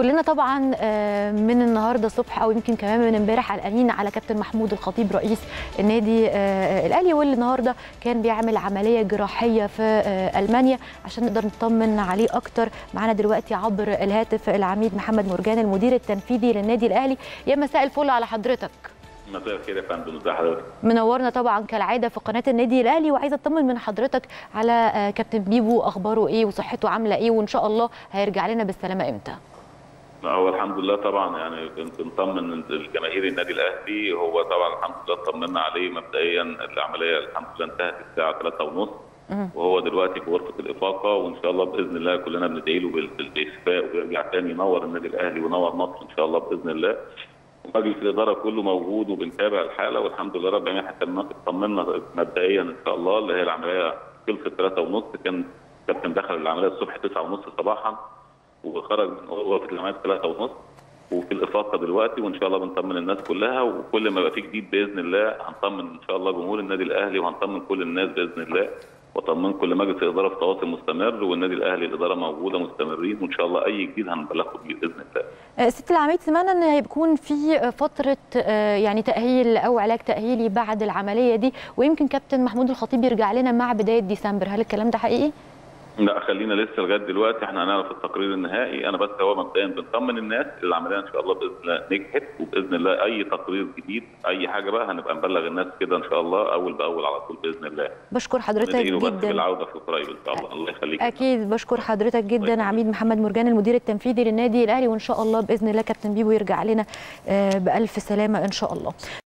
كلنا طبعا آه، من النهارده الصبح او يمكن كمان من امبارح قلقانين على كابتن محمود الخطيب رئيس النادي آه، الاهلي واللي النهارده كان بيعمل عمليه جراحيه في آه، المانيا عشان نقدر نطمن عليه اكتر معانا دلوقتي عبر الهاتف العميد محمد مرجان المدير التنفيذي للنادي الاهلي يا مساء الفل على حضرتك مساء الخير يا فندم ازي حضرتك منورنا طبعا كالعاده في قناه النادي الاهلي وعايزه اطمن من حضرتك على آه، كابتن بيبو اخباره ايه وصحته عامله ايه وان شاء الله هيرجع لنا بالسلامه امتى لا، هو الحمد لله طبعا يعني كنت مطمن الجماهير النادي الاهلي هو طبعا الحمد لله طمنا عليه مبدئيا العمليه الحمد لله انتهت الساعه 3:30 وهو دلوقتي في غرفه الافاقه وان شاء الله باذن الله كلنا بندعي له بال- بالشفاء ويرجع تاني ينور النادي الاهلي وينور مصر ان شاء الله باذن الله ومجلس الاداره كله موجود وبنتابع الحاله والحمد لله رب العالمين حتى اطمنا مبدئيا ان شاء الله اللي هي العمليه خلصت 3:30 كان كابتن دخل العمليه الصبح 9:30 صباحا وخرج من غرفه العمليات 3:30 وفي الافاقه دلوقتي وان شاء الله بنطمن الناس كلها وكل ما يبقى في جديد باذن الله هنطمن ان شاء الله جمهور النادي الاهلي وهنطمن كل الناس باذن الله واطمن كل مجلس الاداره في تواصل مستمر والنادي الاهلي الاداره موجوده مستمرين وان شاء الله اي جديد هنبلغكم بيه باذن الله. آه، ست العميد سمعنا ان هيكون في فتره آه، يعني تاهيل او علاج تاهيلي بعد العمليه دي ويمكن كابتن محمود الخطيب يرجع لنا مع بدايه ديسمبر هل الكلام ده حقيقي؟ لا خلينا لسه لغايه دلوقتي احنا هنعرف التقرير النهائي انا بس هو مبدئيا بنطمن الناس العمليه ان شاء الله باذن الله نجحت وباذن الله اي تقرير جديد اي حاجه بقى هنبقى نبلغ الناس كده ان شاء الله اول باول على طول باذن الله. بشكر حضرتك وندعي له بس جدا بالعوده في قريب ان شاء الله الله يخليك. اكيد بشكر حضرتك الله جدا يخليك. عميد محمد مرجان المدير التنفيذي للنادي الاهلي وان شاء الله باذن الله كابتن بيبو يرجع لنا آه، بالف سلامه ان شاء الله